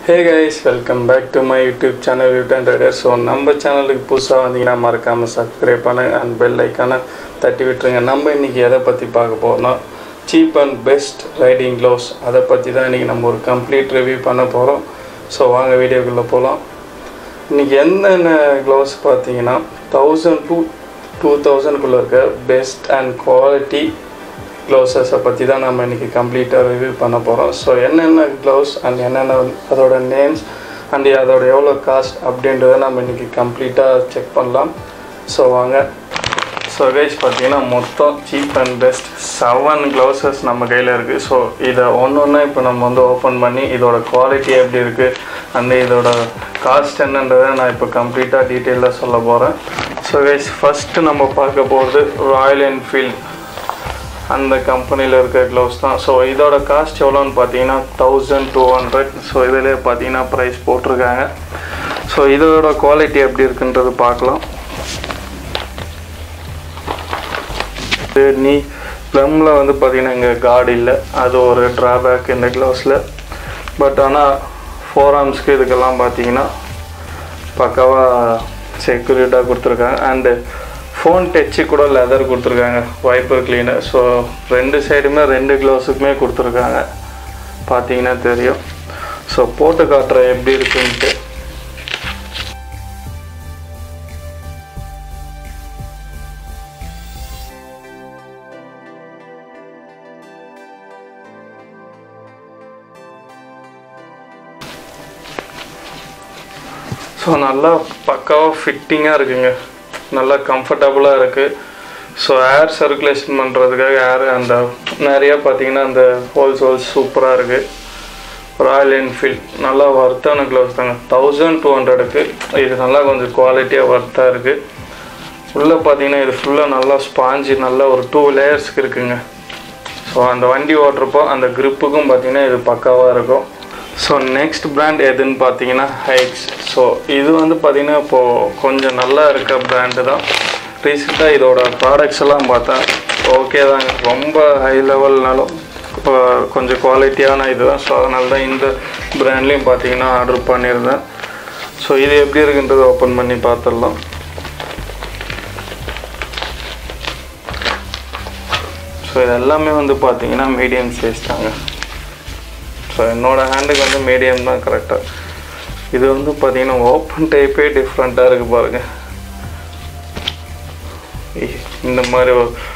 hey guys welcome back to my YouTube channel யூட்டன் rider so நம்ம சேனலுக்கு புதுசாக வந்தீங்கன்னா மறக்காமல் சப்ஸ்கிரைப் பண்ணுங்க அண்ட் பெல் ஐக்கானை தட்டி விட்டுருங்க நம்ம இன்றைக்கி எதை பற்றி பார்க்க போகிறோம்னா cheap and best riding gloves அதை பற்றி தான் இன்றைக்கி நம்ம ஒரு கம்ப்ளீட் ரிவ்யூ பண்ண போகிறோம் ஸோ வாங்க வீடியோக்குள்ளே போகலாம் இன்றைக்கி என்னென்ன க்ளவுஸ் பார்த்தீங்கன்னா தௌசண்ட் டூ டூ தௌசண்ட்குள்ளே இருக்க பெஸ்ட் அண்ட் குவாலிட்டி க்ளவுஸஸை பற்றி தான் நம்ம இன்றைக்கி கம்ப்ளீட்டாக ரிவ்யூ பண்ண போகிறோம் ஸோ என்னென்ன க்ளவுஸ் அண்ட் என்னென்ன அதோட நேம்ஸ் அண்ட் அதோட எவ்வளோ காஸ்ட் அப்படின்றத நம்ம இன்றைக்கி கம்ப்ளீட்டாக செக் பண்ணலாம் ஸோ வாங்க ஸோ கைஸ் பார்த்தீங்கன்னா மொத்தம் cheap and best seven gloves நம்ம கையில் இருக்குது ஸோ இதை ஒன்று ஒன்றா இப்போ நம்ம வந்து ஓப்பன் பண்ணி இதோட குவாலிட்டி எப்படி இருக்குது அண்ட் இதோட காஸ்ட் என்னன்றதை நான் இப்போ கம்ப்ளீட்டாக டீட்டெயிலாக சொல்ல போகிறேன் ஸோ கைஸ் ஃபஸ்ட்டு நம்ம பார்க்க போகிறது ராயல் என்ஃபீல்ட் அந்த கம்பெனியில் இருக்க க்ளவுஸ் தான் ஸோ இதோட காஸ்ட் எவ்வளோன்னு பார்த்தீங்கன்னா தௌசண்ட் டூ ஹண்ட்ரட் ஸோ இதில் பார்த்தீங்கன்னா ப்ரைஸ் போட்டிருக்காங்க ஸோ இதோட குவாலிட்டி எப்படி இருக்குன்றது பார்க்கலாம் இது நீ ப்ளம்மில் வந்து பார்த்தீங்கன்னா இங்கே கார்டு இல்லை அது ஒரு ட்ராபேக் இந்த க்ளவுஸில் பட் ஆனால் ஃபோர் ஆர்ம்ஸ்க்கு இதுக்கெல்லாம் பார்த்தீங்கன்னா பக்காவாக செக்யூரிட்டாக கொடுத்துருக்காங்க அண்டு ஃபோன் டச்சு கூட லெதர் கொடுத்துருக்காங்க வைப்பர் கிளீனர் ஸோ ரெண்டு சைடுமே ரெண்டு க்ளவுஸுக்குமே கொடுத்துருக்காங்க பார்த்தீங்கன்னா தெரியும் ஸோ போட்டு காட்டுற எப்படி இருக்குன்ட்டு ஸோ நல்லா பக்காவாக ஃபிட்டிங்காக இருக்குங்க நல்லா கம்ஃபர்டபுளாக இருக்குது ஸோ ஏர் சர்க்குலேஷன் பண்ணுறதுக்காக ஏர் அந்த நிறையா பார்த்தீங்கன்னா அந்த ஹோல்ஸ் ஹோல்ஸ் சூப்பராக இருக்குது ராயல் என்ஃபீல்ட் நல்லா ஒர்த்தான க்ளவுஸ் தாங்க தௌசண்ட் டூ ஹண்ட்ரடுக்கு இது நல்லா கொஞ்சம் குவாலிட்டியாக ஒர்த்தாக இருக்குது உள்ளே பார்த்தீங்கன்னா இது ஃபுல்லாக நல்லா ஸ்பாஞ்சு நல்லா ஒரு டூ லேயர்ஸ்க்கு இருக்குங்க ஸோ அந்த வண்டி ஓட்டுறப்போ அந்த க்ரிப்புக்கும் பார்த்தீங்கன்னா இது பக்காவாக இருக்கும் ஸோ நெக்ஸ்ட் பிராண்ட் எதுன்னு பார்த்தீங்கன்னா ஹைக்ஸ் ஸோ இது வந்து பார்த்தீங்கன்னா இப்போது கொஞ்சம் நல்லா இருக்க பிராண்டு தான் ரீசெண்டாக இதோட ப்ராடக்ட்ஸ் எல்லாம் பார்த்தேன் ஓகே தாங்க ரொம்ப ஹை லெவல்னாலும் கொஞ்சம் குவாலிட்டியான இது தான் ஸோ அதனால தான் இந்த பிராண்ட்லேயும் பார்த்தீங்கன்னா ஆர்டர் பண்ணியிருந்தேன் ஸோ இது எப்படி இருக்குன்றதை ஓப்பன் பண்ணி பார்த்துடலாம் ஸோ இது எல்லாமே வந்து பார்த்தீங்கன்னா மீடியம் சைஸ் தாங்க ஸோ என்னோடய ஹேண்டுக்கு வந்து மீடியம் தான் கரெக்டாக இது வந்து பார்த்தீங்கன்னா ஓப்பன் டைப்பே டிஃப்ரெண்ட்டாக இருக்குது பாருங்கள் இந்த மாதிரி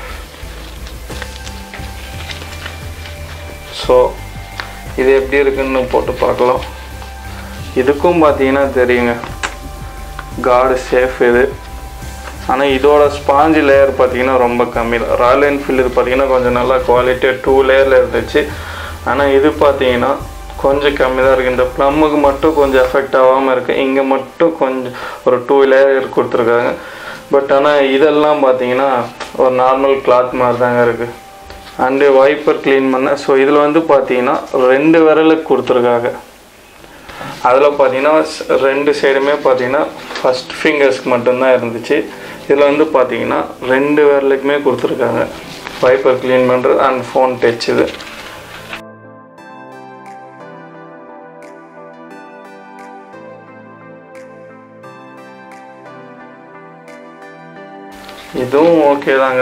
ஸோ இது எப்படி இருக்குன்னு போட்டு பார்க்கலாம் இதுக்கும் பார்த்தீங்கன்னா தெரியுங்க கார்டு சேஃப் இது ஆனால் இதோட ஸ்பாஞ்சு லேயர் பார்த்தீங்கன்னா ரொம்ப கம்மி தான் ராயல் என்ஃபீல்டு இது பார்த்தீங்கன்னா கொஞ்சம் நல்லா குவாலிட்டியாக டூ லேயரில் இருந்துச்சு ஆனால் இது பார்த்தீங்கன்னா கொஞ்சம் கம்மி தான் இருக்குது இந்த ப்ளம்முக்கு மட்டும் கொஞ்சம் எஃபெக்ட் ஆகாமல் இருக்குது இங்கே மட்டும் கொஞ்சம் ஒரு டூ லேயர் கொடுத்துருக்காங்க பட் ஆனால் இதெல்லாம் பார்த்தீங்கன்னா ஒரு நார்மல் கிளாத் மாதிரி தாங்க இருக்குது அண்டு வைப்பர் க்ளீன் பண்ண ஸோ இதில் வந்து பார்த்தீங்கன்னா ரெண்டு விரலுக்கு கொடுத்துருக்காங்க அதில் பார்த்தீங்கன்னா ரெண்டு சைடுமே பார்த்தீங்கன்னா ஃபஸ்ட் ஃபிங்கர்ஸ்க்கு மட்டும்தான் இருந்துச்சு இதில் வந்து பார்த்தீங்கன்னா ரெண்டு விரலுக்குமே கொடுத்துருக்காங்க வைப்பர் க்ளீன் பண்ணுறது அண்ட் ஃபோன் டச் இது இதுவும் ஓகே தாங்க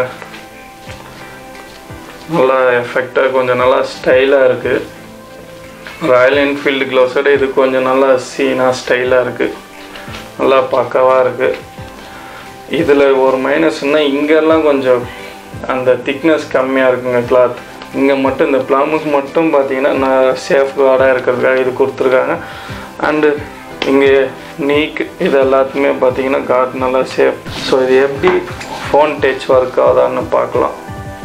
நல்லா எஃபெக்டாக கொஞ்சம் நல்லா ஸ்டைலாக இருக்குது ராயல் என்ஃபீல்டு க்ளவுஸோட இது கொஞ்சம் நல்லா சீனாக ஸ்டைலாக இருக்குது நல்லா பக்காவாக இருக்குது இதில் ஒரு மைனஸ்னால் இங்கெல்லாம் கொஞ்சம் அந்த திக்னஸ் கம்மியாக இருக்குங்க கிளாத் இங்கே மட்டும் இந்த ப்ளாமுக்கு மட்டும் பார்த்தீங்கன்னா நான் சேஃப் கார்டாக இருக்கிறதுக்காக இது கொடுத்துருக்காங்க அண்டு இங்கே நீக்கு இது எல்லாத்துக்குமே பார்த்தீங்கன்னா கார்டு நல்லா சேஃப் ஸோ இது எப்படி ஃபோன் டச் ஒர்க் ஆகுதான்னு பார்க்கலாம்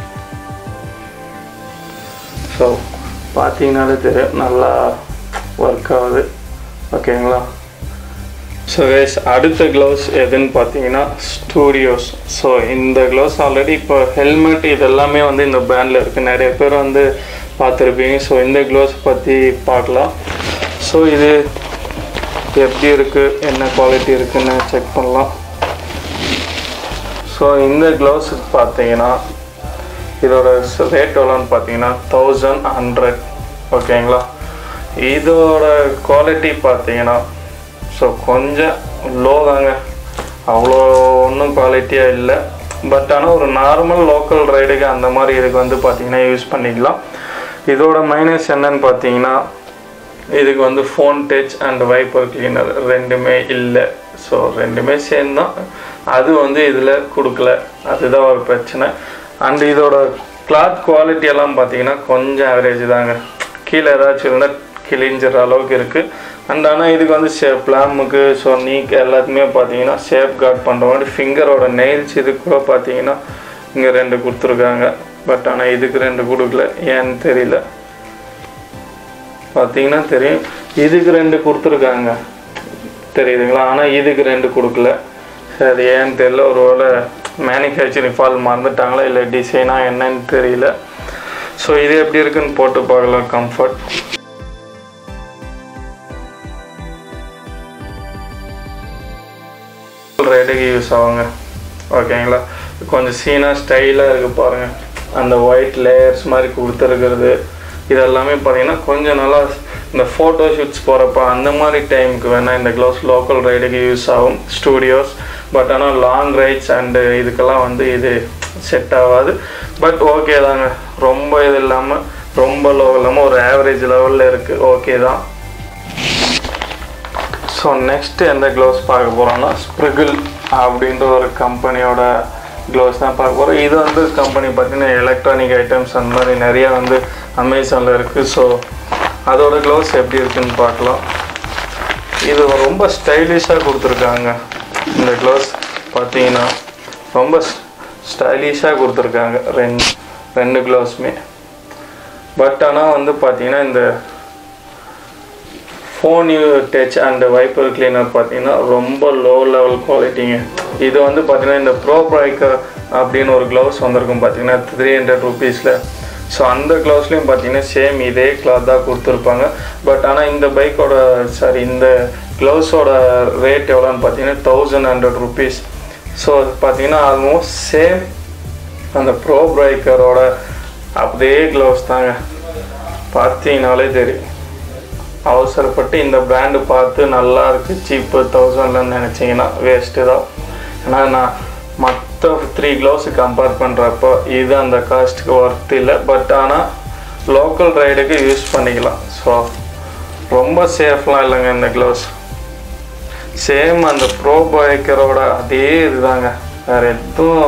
ஸோ பார்த்தீங்கனாலே தெரியும் நல்லா ஒர்க் ஆகுது ஓகேங்களா ஸோ கைஸ் அடுத்த க்ளவுஸ் எதுன்னு பார்த்தீங்கன்னா ஸ்டூடியோஸ் ஸோ இந்த க்ளவுஸ் ஆல்ரெடி இப்போ ஹெல்மெட் இது எல்லாமே வந்து இந்த பிராண்டில் இருக்குது நிறைய பேர் வந்து பார்த்துருப்பீங்க ஸோ இந்த க்ளவுஸ் பற்றி பார்க்கலாம் ஸோ இது எப்படி இருக்குது என்ன குவாலிட்டி இருக்குன்னு செக் பண்ணலாம் ஸோ இந்த க்ளவுஸ் பார்த்தீங்கன்னா இதோட ரேட் எவ்வளோன்னு பார்த்தீங்கன்னா தௌசண்ட் ஹண்ட்ரட் ஓகேங்களா இதோட குவாலிட்டி பார்த்தீங்கன்னா ஸோ கொஞ்சம் லோ தாங்க அவ்வளோ ஒன்றும் குவாலிட்டியாக இல்லை பட் ஆனால் ஒரு நார்மல் லோக்கல் ரைடுக்கு அந்த மாதிரி இதுக்கு வந்து பார்த்தீங்கன்னா யூஸ் பண்ணிக்கலாம் இதோட மைனஸ் என்னன்னு பார்த்தீங்கன்னா இதுக்கு வந்து phone touch and wiper cleaner ரெண்டுமே இல்லை ஸோ ரெண்டுமே சேர்ந்து தான் அது வந்து இதில் கொடுக்கல அதுதான் ஒரு பிரச்சனை அண்ட் இதோட கிளாத் குவாலிட்டி எல்லாம் பார்த்தீங்கன்னா கொஞ்சம் ஆவரேஜ் தாங்க கீழே ஏதாச்சும் இருந்தால் கிழிஞ்சிற அளவுக்கு இருக்குது அண்ட் ஆனால் இதுக்கு வந்து ஷே பிளாமுக்கு ஸோ நீக் எல்லாத்துக்குமே பார்த்தீங்கன்னா சேஃப் கார்ட் பண்ணுற மாதிரி ஃபிங்கரோட நெயில்ஸ் இது கூட பார்த்தீங்கன்னா இங்கே ரெண்டு கொடுத்துருக்காங்க பட் ஆனால் இதுக்கு ரெண்டு கொடுக்கல ஏன்னு தெரியல பார்த்தீங்கன்னா தெரியும் இதுக்கு ரெண்டு கொடுத்துருக்காங்க தெரியுதுங்களா ஆனால் இதுக்கு ரெண்டு கொடுக்கல சரி ஏன்னு தெரியல ஒருவேளை மேனுஃபேக்சரிங் ஃபால் மறந்துட்டாங்களா இல்லை டிசைனாக என்னன்னு தெரியல ஸோ இது எப்படி இருக்குன்னு போட்டு பார்க்கலாம் கம்ஃபர்ட் ரைடுக்கு யூஸ் ஆகுங்க ஓகேங்களா கொஞ்சம் சீனாக ஸ்டைலாக இருக்குது பாருங்கள் அந்த ஒயிட் லேயர்ஸ் மாதிரி கொடுத்துருக்கிறது இதெல்லாமே பார்த்தீங்கன்னா கொஞ்சம் நல்லா இந்த ஃபோட்டோ ஷூட்ஸ் போகிறப்ப அந்த மாதிரி டைமுக்கு வேணால் இந்த க்ளவுஸ் லோக்கல் ரைடுக்கு யூஸ் ஆகும் ஸ்டூடியோஸ் பட் ஆனால் லாங் ரைட்ஸ் அண்டு இதுக்கெல்லாம் வந்து இது செட் ஆகாது பட் ஓகே தாங்க ரொம்ப இது இல்லாமல் ரொம்ப லோ இல்லாமல் ஒரு ஆவரேஜ் லெவலில் இருக்குது ஓகே தான் ஸோ நெக்ஸ்ட் எந்த க்ளவுஸ் பார்க்க போகிறோம்னா ஸ்ப்ரிகிள் அப்படின்ற ஒரு கம்பெனியோட க்ளவுஸ் தான் பார்க்க போகிறோம் இது வந்து கம்பெனி பார்த்தீங்கன்னா எலக்ட்ரானிக் ஐட்டம்ஸ் அந்த மாதிரி நிறையா வந்து அமேசானில் இருக்குது ஸோ அதோட க்ளவுஸ் எப்படி இருக்குன்னு பார்க்கலாம் இது ரொம்ப ஸ்டைலிஷாக கொடுத்துருக்காங்க இந்த க்ளவுஸ் பார்த்தீங்கன்னா ரொம்ப ஸ்டைலிஷாக கொடுத்துருக்காங்க ரெண்டு ரெண்டு க்ளவுஸுமே பட் ஆனால் வந்து பார்த்தீங்கன்னா இந்த phone you touch and wiper cleaner பார்த்தீங்கன்னா ரொம்ப லோ லெவல் குவாலிட்டிங்க இது வந்து பார்த்தீங்கன்னா இந்த ப்ரோ ப்ரைக்கர் அப்படின்னு ஒரு க்ளவுஸ் வந்திருக்கும் பார்த்தீங்கன்னா த்ரீ ஹண்ட்ரட் ருபீஸில் ஸோ அந்த க்ளவுஸ்லேயும் பார்த்தீங்கன்னா சேம் இதே கிளாத் தான் கொடுத்துருப்பாங்க பட் ஆனால் இந்த பைக்கோட சாரி இந்த க்ளவுஸோட ரேட் எவ்வளோன்னு பார்த்தீங்கன்னா தௌசண்ட் ஹண்ட்ரட் ருபீஸ் ஸோ பார்த்தீங்கன்னா ஆல்மோஸ்ட் சேம் அந்த ப்ரோ ப்ரைக்கரோட அப்படியே க்ளவுஸ் தாங்க பார்த்தீங்கனாலே தெரியும் அவசரப்பட்டு இந்த பிராண்டு பார்த்து நல்லா இருக்குது சீப்பு தௌசண்ட்லன்னு நினச்சிங்கன்னா வேஸ்ட்டு தான் ஏன்னா நான் மற்ற த்ரீ க்ளவுஸு கம்பேர் பண்ணுறப்போ இது அந்த காஸ்ட்டுக்கு ஒர்த் இல்லை பட் ஆனால் லோக்கல் ரைடுக்கு யூஸ் பண்ணிக்கலாம் ஸோ ரொம்ப சேஃப்லாம் இல்லைங்க இந்த க்ளவுஸ் சேம் அந்த ப்ரோ பைக்கரோட அதே இதுதாங்க வேறு எதுவும்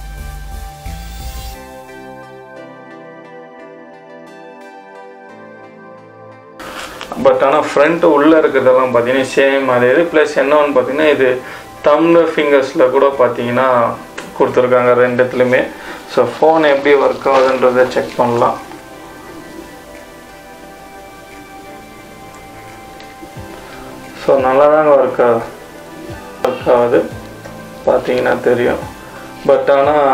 பட் ஆனால் ஃப்ரண்ட்டு உள்ளே இருக்கிறதெல்லாம் பார்த்தீங்கன்னா சேம் அதே இது ப்ளஸ் என்னன்னு பார்த்தீங்கன்னா இது தம்னு ஃபிங்கர்ஸில் கூட பார்த்தீங்கன்னா கொடுத்துருக்காங்க ரெண்டுத்துலையுமே ஸோ ஃபோன் எப்படி ஒர்க் ஆகுதுன்றதை செக் பண்ணலாம் ஸோ நல்லா தாங்க ஒர்க் ஆகுது ஒர்க் ஆகுது பார்த்தீங்கன்னா தெரியும் பட் ஆனால்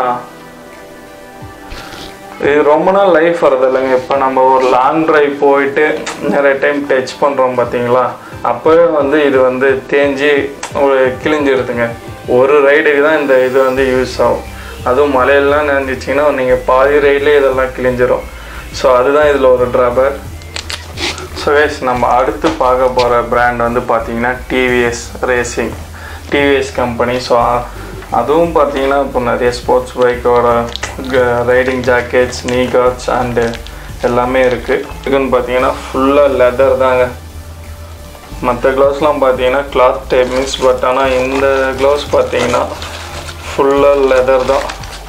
இது ரொம்ப நாள் லைஃப் வருது இல்லைங்க இப்போ நம்ம ஒரு லாங் ட்ரைவ் போயிட்டு நிறைய டைம் டச் பண்ணுறோம் பார்த்தீங்களா அப்போவே வந்து இது வந்து தேஞ்சு ஒரு கிழிஞ்சிருதுங்க ஒரு ரைடுக்கு தான் இந்த இது வந்து யூஸ் ஆகும் அதுவும் மலையெல்லாம் நினைச்சிங்கன்னா நீங்கள் பாதி ரைட்லேயே இதெல்லாம் கிழிஞ்சிரும் ஸோ அதுதான் இதில் ஒரு ட்ராபேக் ஸோ வேஸ் நம்ம அடுத்து பார்க்க போகிற பிராண்ட் வந்து பார்த்தீங்கன்னா TVS racing TVS company so அதுவும் பார்த்தீங்கன்னா இப்போ நிறைய ஸ்போர்ட்ஸ் பைக்கோட riding jackets knee guards and எல்லாமே இருக்குது இதுக்குன்னு பார்த்தீங்கன்னா ஃபுல்லாக லெதர் தாங்க மற்ற க்ளவுஸ்லாம் பார்த்தீங்கன்னா கிளாத் டைப் மீன்ஸ் பட் ஆனால் இந்த க்ளவுஸ் பார்த்தீங்கன்னா ஃபுல்லாக லெதர் தான்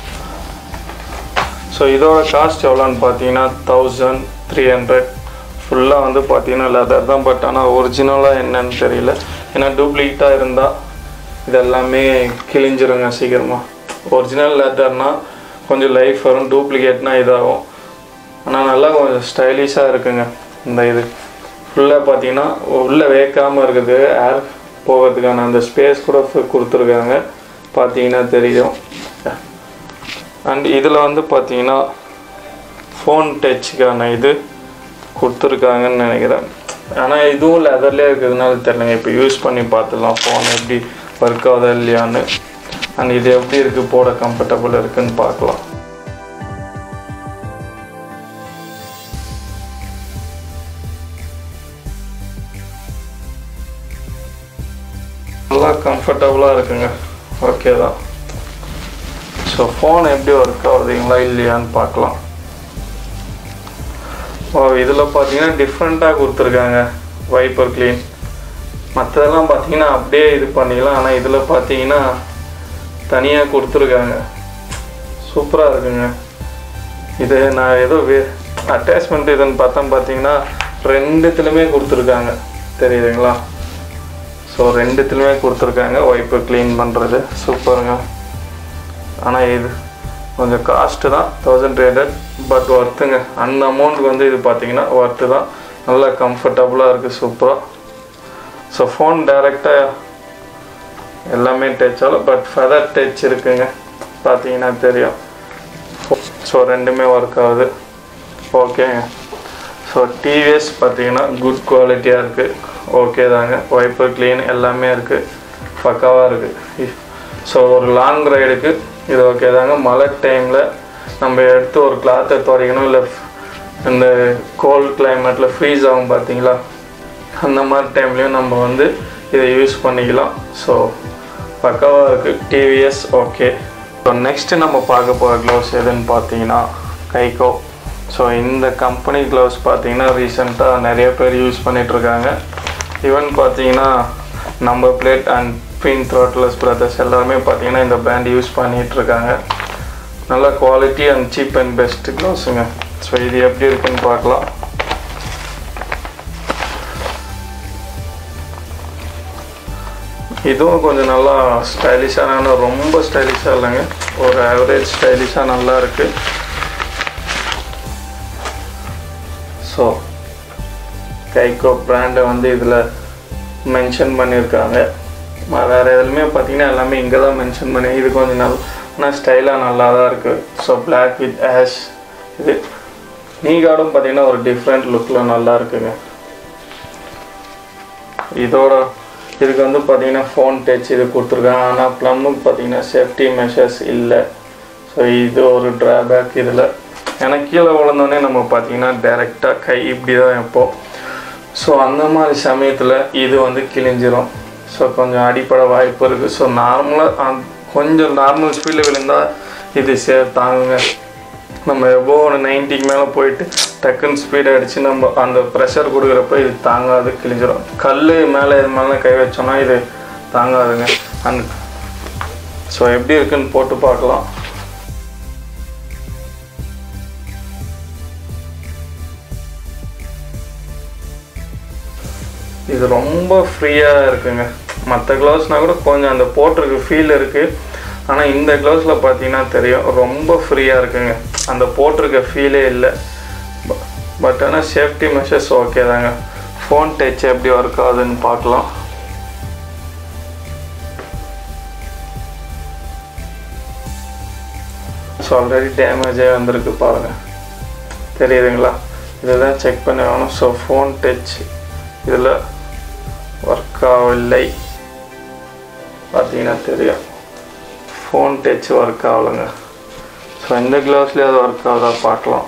ஸோ இதோட காஸ்ட் எவ்வளோன்னு பார்த்தீங்கன்னா தௌசண்ட் த்ரீ ஹண்ட்ரட் ஃபுல்லாக வந்து பார்த்தீங்கன்னா லெதர் தான் பட் ஆனால் ஒரிஜினலாக என்னன்னு தெரியல ஏன்னா டூப்ளிகேட்டாக இருந்தால் இதெல்லாமே கிழிஞ்சிருங்க சீக்கிரமாக ஒரிஜினல் லெதர்னால் கொஞ்சம் லைஃப் வரும் டூப்ளிகேட்னா இதாகும் ஆனால் நல்லா கொஞ்சம் ஸ்டைலிஷாக இருக்குங்க இந்த இது ஃபுல்லாக பார்த்தீங்கன்னா உள்ளே வேக்காமல் இருக்குது ஏர் போகிறதுக்கான அந்த ஸ்பேஸ் கூட கொடுத்துருக்காங்க பார்த்தீங்கன்னா தெரியும் அண்ட் இதில் வந்து பார்த்தீங்கன்னா ஃபோன் டச்சுக்கான இது கொடுத்துருக்காங்கன்னு நினைக்கிறேன் ஆனால் இதுவும் லெதர்லேயே இருக்கிறதுனால தெரியலங்க இப்போ யூஸ் பண்ணி பார்த்துடலாம் ஃபோன் எப்படி ஒர்க் ஆகுதா இல்லையான்னு அண்ட் இது எப்படி இருக்குது போட கம்ஃபர்டபுள் இருக்குன்னு பார்க்கலாம் நல்லா கம்ஃபர்டபுளாக இருக்குங்க ஓகே தான் ஸோ ஃபோன் எப்படி ஒர்க் ஆகுதுங்களா இல்லையான்னு பார்க்கலாம் ஓ இதில் பார்த்தீங்கன்னா டிஃப்ரெண்ட்டாக கொடுத்துருக்காங்க வைப்பர் க்ளீன் மற்றதெல்லாம் பார்த்தீங்கன்னா அப்படியே இது பண்ணிக்கலாம் ஆனால் இதில் பார்த்தீங்கன்னா தனியாக கொடுத்துருக்காங்க சூப்பராக இருக்குங்க இது நான் ஏதோ வே அட்டாச்மெண்ட் இதுன்னு பார்த்தா பார்த்தீங்கன்னா ரெண்டுத்துலையுமே கொடுத்துருக்காங்க தெரியுதுங்களா ஸோ ரெண்டுத்துலையுமே கொடுத்துருக்காங்க ஒய்ப்பு க்ளீன் பண்ணுறது சூப்பருங்க ஆனால் இது கொஞ்சம் காஸ்ட்டு தான் தௌசண்ட் ஹண்ட்ரட் பட் ஒர்த்துங்க அந்த அமௌண்ட்டுக்கு வந்து இது பார்த்தீங்கன்னா ஒர்த்து தான் நல்லா கம்ஃபர்டபுளாக இருக்குது சூப்பராக ஸோ ஃபோன் டைரெக்டாக எல்லாமே டச் ஆகல பட் ஃபெதர் டச் இருக்குங்க பார்த்தீங்கன்னா தெரியும் ஸோ ரெண்டுமே ஒர்க் ஆகுது ஓகேங்க ஸோ டிவிஎஸ் பார்த்தீங்கன்னா குட் குவாலிட்டியாக இருக்குது ஓகே தாங்க வைப்பர் க்ளீன் எல்லாமே இருக்குது பக்காவாக இருக்குது ஸோ ஒரு லாங் ரைடுக்கு இது ஓகே தாங்க மழை டைமில் நம்ம எடுத்து ஒரு கிளாத்தை துடைக்கணும் இல்லை இந்த கோல்ட் கிளைமேட்டில் ஃப்ரீஸ் ஆகும் பார்த்தீங்களா அந்த மாதிரி டைம்லேயும் நம்ம வந்து இதை யூஸ் பண்ணிக்கலாம் ஸோ பக்காவாக இருக்குது டிவிஎஸ் ஓகே ஸோ நெக்ஸ்ட்டு நம்ம பார்க்க போகிற க்ளவுஸ் எதுன்னு பார்த்தீங்கன்னா கைகோ ஸோ இந்த கம்பெனி க்ளவுஸ் பார்த்தீங்கன்னா ரீசெண்டாக நிறைய பேர் யூஸ் பண்ணிகிட்ருக்காங்க ஈவன் பார்த்தீங்கன்னா number plate and pin throttles brothers எல்லாருமே பார்த்தீங்கன்னா இந்த பிராண்ட் யூஸ் பண்ணிகிட்ருக்காங்க நல்ல quality and cheap and best க்ளவுஸுங்க ஸோ இது எப்படி இருக்குன்னு பார்க்கலாம் இதுவும் கொஞ்சம் நல்லா ஸ்டைலிஷான ரொம்ப ஸ்டைலிஷாக இல்லைங்க ஒரு ஆவரேஜ் ஸ்டைலிஷாக நல்லா இருக்குது ஸோ கைகோ பிராண்டை வந்து இதில் மென்ஷன் பண்ணியிருக்காங்க ம- வேறு எதுலையுமே பார்த்தீங்கன்னா எல்லாமே இங்கே தான் மென்ஷன் பண்ணி இது கொஞ்சம் நல்லா ஆனால் ஸ்டைலாக நல்லா தான் இருக்குது ஸோ பிளாக் வித் ஆஷ் இது நீ கார்டும் பார்த்தீங்கன்னா ஒரு டிஃப்ரெண்ட் லுக்கில் நல்லா இருக்குங்க இதோட இதுக்கு வந்து பார்த்தீங்கன்னா ஃபோன் டச் இது கொடுத்துருக்காங்க ஆனால் ப்ளம்முக்கு பார்த்தீங்கன்னா சேஃப்டி மெஷர்ஸ் இல்லை ஸோ இது ஒரு ட்ராபேக் இதில் ஏன்னா கீழே விழுந்தோடனே நம்ம பார்த்தீங்கன்னா டைரெக்டாக கை இப்படி தான் வைப்போம் ஸோ அந்த மாதிரி சமயத்தில் இது வந்து கிழிஞ்சிரும் ஸோ கொஞ்சம் அடிப்பட வாய்ப்பு இருக்குது ஸோ நார்மலாக கொஞ்சம் நார்மல் ஸ்பீடில் விழுந்தால் இது சே தாங்குங்க நம்ம எவ்வளோ ஒரு நைன்ட்டிக்கு மேலே போயிட்டு டக்குன்னு ஸ்பீட் அடித்து நம்ம அந்த ப்ரெஷர் கொடுக்குறப்ப இது தாங்காது கிழிஞ்சிரும் கல் மேலே இது மேலே கை வச்சோம்னா இது தாங்காதுங்க அந்த ஸோ எப்படி இருக்குன்னு போட்டு பார்க்கலாம் இது ரொம்ப ஃப்ரீயாக இருக்குங்க மற்ற க்ளவுஸ்னால் கூட கொஞ்சம் அந்த போட்டிருக்கு ஃபீல் இருக்குது ஆனால் இந்த க்ளவுஸில் பார்த்தீங்கன்னா தெரியும் ரொம்ப ஃப்ரீயாக இருக்குங்க அந்த போட்டிருக்க ஃபீலே இல்லை பட் ஆனால் சேஃப்டி மெஷர்ஸ் ஓகே தாங்க ஃபோன் டச் எப்படி ஒர்க் ஆகுதுன்னு பார்க்கலாம் ஸோ ஆல்ரெடி டேமேஜே வந்திருக்கு பாருங்கள் தெரியுதுங்களா இதுதான் செக் பண்ணி ஆகணும் ஸோ ஃபோன் டச் இதில் ஒர்க் ஆகவில்லை பார்த்தீங்கன்னா தெரியும் ஃபோன் டச் ஒர்க் ஆகலைங்க ஸோ இந்த க்ளவுஸ்லேயே அது ஒர்க் ஆகுதா பார்க்கலாம்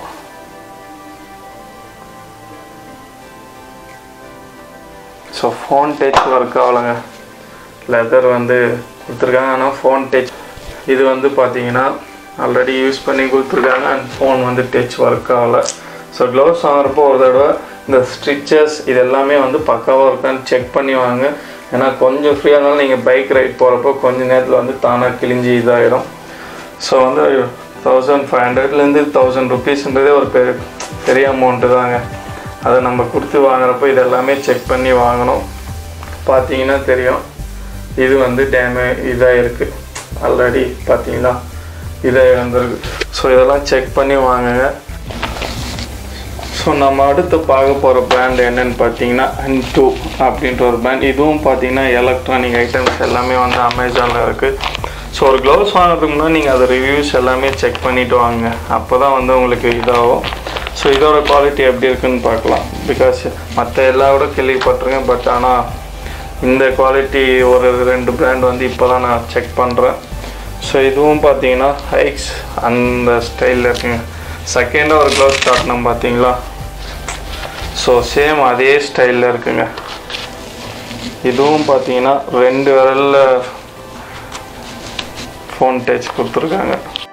ஸோ ஃபோன் டச் ஒர்க் ஆகலைங்க லெதர் வந்து கொடுத்துருக்காங்க ஆனால் ஃபோன் டச் இது வந்து பார்த்தீங்கன்னா ஆல்ரெடி யூஸ் பண்ணி கொடுத்துருக்காங்க அண்ட் ஃபோன் வந்து டச் ஒர்க் ஆகலை ஸோ க்ளவுஸ் வாங்குறப்போ ஒரு தடவை இந்த ஸ்ட்ரிச்சஸ் இது எல்லாமே வந்து பக்காவாக இருக்கான்னு செக் பண்ணி வாங்க ஏன்னா கொஞ்சம் ஃப்ரீயாக இருந்தாலும் நீங்கள் பைக் ரைட் போகிறப்போ கொஞ்ச நேரத்தில் வந்து தானாக கிழிஞ்சி இதாகிடும் ஸோ வந்து தௌசண்ட் ஃபைவ் ஹண்ட்ரட்லேருந்து தௌசண்ட் ருபீஸ்ன்றதே ஒரு பெரிய பெரிய அமௌண்ட்டு தாங்க அதை நம்ம கொடுத்து வாங்குறப்போ இது எல்லாமே செக் பண்ணி வாங்கணும் பார்த்தீங்கன்னா தெரியும் இது வந்து டேமே இதாக இருக்குது ஆல்ரெடி பார்த்தீங்களா இதாக இருந்திருக்கு ஸோ இதெல்லாம் செக் பண்ணி வாங்குங்க ஸோ நம்ம அடுத்து பார்க்க போகிற பிராண்ட் என்னன்னு பார்த்தீங்கன்னா அன் டூ அப்படின்ற ஒரு பிராண்ட் இதுவும் பார்த்தீங்கன்னா எலக்ட்ரானிக் ஐட்டம்ஸ் எல்லாமே வந்து அமேசானில் இருக்குது ஸோ ஒரு க்ளவுஸ் வாங்குறதுக்கு முன்னாடி நீங்கள் அதை ரிவ்யூஸ் எல்லாமே செக் பண்ணிவிட்டு வாங்க அப்போ தான் வந்து உங்களுக்கு இதாகும் ஸோ இதோட குவாலிட்டி எப்படி இருக்குன்னு பார்க்கலாம் பிகாஸ் மற்ற எல்லாரோட கேள்விப்பட்டிருக்கேன் பட் ஆனால் இந்த குவாலிட்டி ஒரு ரெண்டு பிராண்ட் வந்து இப்போ தான் நான் செக் பண்ணுறேன் ஸோ இதுவும் பார்த்தீங்கன்னா ஹைக்ஸ் அந்த ஸ்டைலில் இருக்குங்க செகண்டாக ஒரு க்ளவுஸ் காட்டினோம் பார்த்தீங்களா ஸோ சேம் அதே ஸ்டைலில் இருக்குங்க இதுவும் பார்த்தீங்கன்னா ரெண்டு விரலில் ஃபோன் டச் கொடுத்துருக்காங்க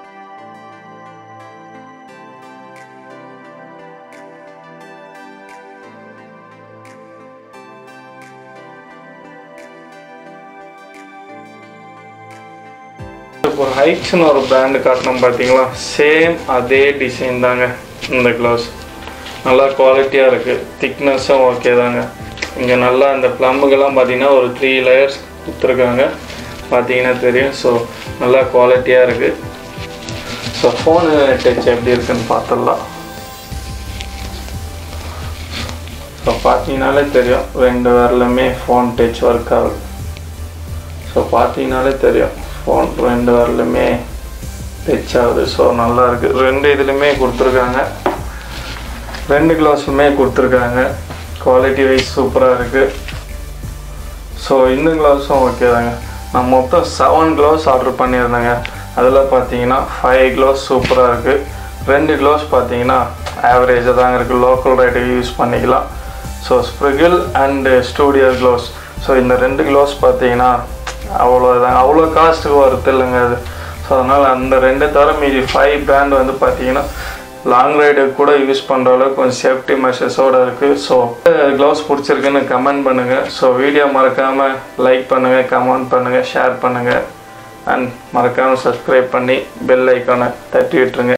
இப்போ ஹைக்ஸ்னு ஒரு பிராண்டு காட்டணும் பார்த்தீங்களா சேம் அதே டிசைன் தாங்க இந்த க்ளவுஸ் நல்லா குவாலிட்டியாக இருக்குது திக்னஸும் ஓகே தாங்க இங்கே நல்லா அந்த ப்ளம்புக்கெல்லாம் பார்த்தீங்கன்னா ஒரு த்ரீ லேயர்ஸ் கொடுத்துருக்காங்க பார்த்தீங்கன்னா தெரியும் ஸோ நல்லா குவாலிட்டியாக இருக்குது ஸோ ஃபோனு டச் எப்படி இருக்குன்னு பார்த்துடலாம் ஸோ பார்த்தீங்கனாலே தெரியும் ரெண்டு வரலுமே ஃபோன் டச் ஒர்க் ஆகுது ஸோ பார்த்தீங்கனாலே தெரியும் ஃபோன் ரெண்டு வரலுமே டச் ஆகுது ஸோ நல்லா இருக்குது ரெண்டு இதுலையுமே கொடுத்துருக்காங்க ரெண்டு க்ளவுஸுமே கொடுத்துருக்காங்க குவாலிட்டி வைஸ் சூப்பராக இருக்குது ஸோ இந்த க்ளவுஸும் ஓகே தாங்க நான் மொத்தம் செவன் க்ளவுஸ் ஆர்டர் பண்ணியிருந்தேங்க அதில் பார்த்தீங்கன்னா ஃபைவ் க்ளவுஸ் சூப்பராக இருக்குது ரெண்டு க்ளவுஸ் பார்த்தீங்கன்னா ஆவரேஜாக தாங்க இருக்குது லோக்கல் ரேட்டுக்கு யூஸ் பண்ணிக்கலாம் so sprinkle and studio gloves so இந்த ரெண்டு க்ளவுஸ் பார்த்தீங்கன்னா அவ்வளோதாங்க அவ்வளோ காஸ்ட்டுக்கு வருது இல்லைங்க அது ஸோ அதனால் அந்த ரெண்டு தவிர மீதி ஃபைவ் பிராண்ட் வந்து பார்த்தீங்கன்னா லாங் ரைடுக்கு கூட யூஸ் பண்ணுற அளவுக்கு கொஞ்சம் சேஃப்டி மெஷர்ஸோடு இருக்குது ஸோ க்ளவுஸ் பிடிச்சிருக்குன்னு கமெண்ட் பண்ணுங்கள் ஸோ வீடியோ மறக்காமல் லைக் பண்ணுங்கள் கமெண்ட் பண்ணுங்கள் ஷேர் பண்ணுங்கள் அண்ட் மறக்காமல் சப்ஸ்கிரைப் பண்ணி பெல் ஐக்கானை தட்டி விட்டுருங்க